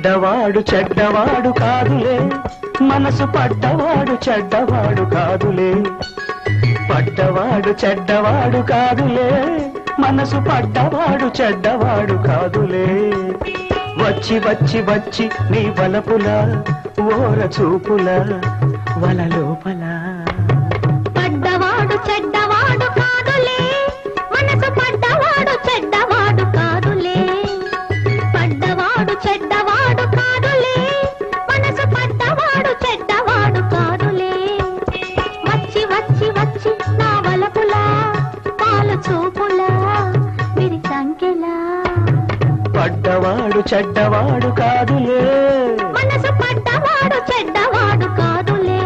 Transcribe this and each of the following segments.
పడ్డవాడు చెడ్డవాడు కాదులే మనసు పడ్డవాడు చెడ్డవాడు కాదులే పడ్డవాడు చెడ్డవాడు కాదులే మనసు పడ్డవాడు చెడ్డవాడు కాదులే వచ్చి వచ్చి వచ్చి నీ వలపుల ఓర చూపుల వల లోపల పడ్డవాడు చెడ్డవాడు కాదులే మనసు పడ్డవాడు చెడ్డవాడు కాదులే పడ్డవాడు చెడ్డవాడు కాదులే మనసు పడ్డవాడు చెడ్డవాడు కాదులే వచ్చి వచ్చి వచ్చి నా వలపులా పాలు చూపులా విరి సంఖ్యలా పడ్డవాడు చెడ్డవాడు కాదులే మనసు పడ్డవాడు చెడ్డవాడు కాదులే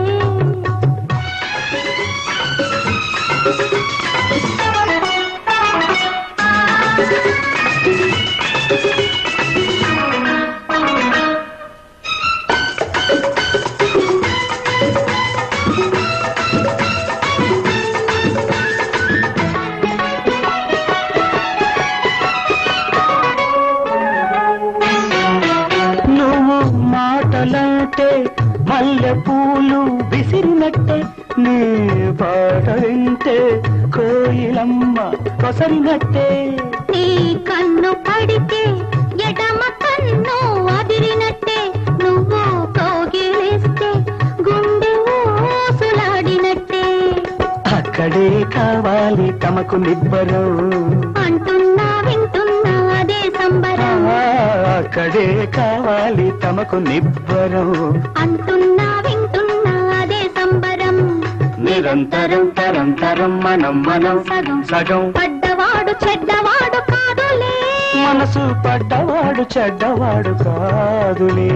నువ్వు మాటలంటే మల్లె పూలు విసిరినట్టే నీ పాట వింటే కోయిలమ్మ కొసరినట్టే నీ కన్ను పడితే ఎడమ కన్ను అదిరినట్టే నువ్వు కోగిలిస్తే గుండె ఊసులాడినట్టే అక్కడే కావాలి తమకు నిబ్బరం అంటున్నా వింటున్నా అదే సంబరం ఆ, అక్కడే కావాలి తమకు నిబ్బరం అంటున్నా వింటున్నా అదే సంబరం నిరంతరం తరంతరం మనం మనం సగం సగం పడ్డవాడు చెడ్డవాడు కాదులే మనసు పడ్డవాడు చెడ్డవాడు కాదులే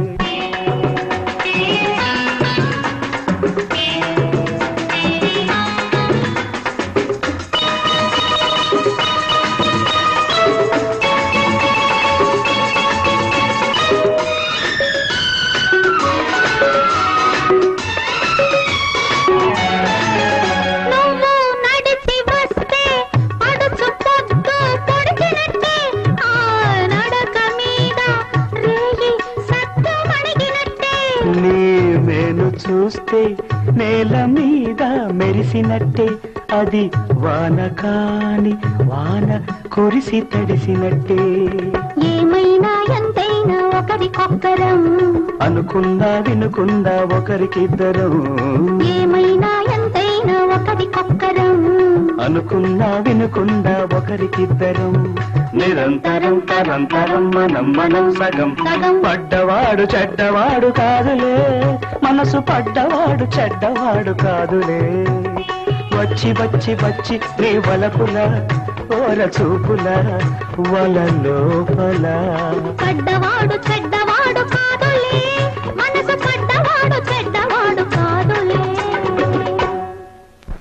నువ్వు నడిచి వస్తే అడుచు పొద్దు పొడిచినట్టే ఆ నడక మీద రేగి సత్తు మణిగినట్టే నీ మేను చూస్తే నేల మీద మెరిసినట్టే అది వాన కాని వాన కురిసి తడిసినట్టే ఏమైనా ఎంతైనా ఒకరికొక్కరం అనుకుందా వినుకుందా ఒకరికిద్దరం ఏమైనా ఎంతైనా ఒకరికొక్కరం అనుకున్నా వినుకుందా ఒకరికిద్దరం నిరంతరం తరంతరం మనం మనం సగం సగం. పడ్డవాడు చెడ్డవాడు కాదులే మనసు పడ్డవాడు చెడ్డవాడు కాదులే వచ్చి వచ్చి వచ్చి నీ వలపుల ఓర చూపుల వల లోపల పడ్డవాడు చెడ్డవాడు కాదులే మన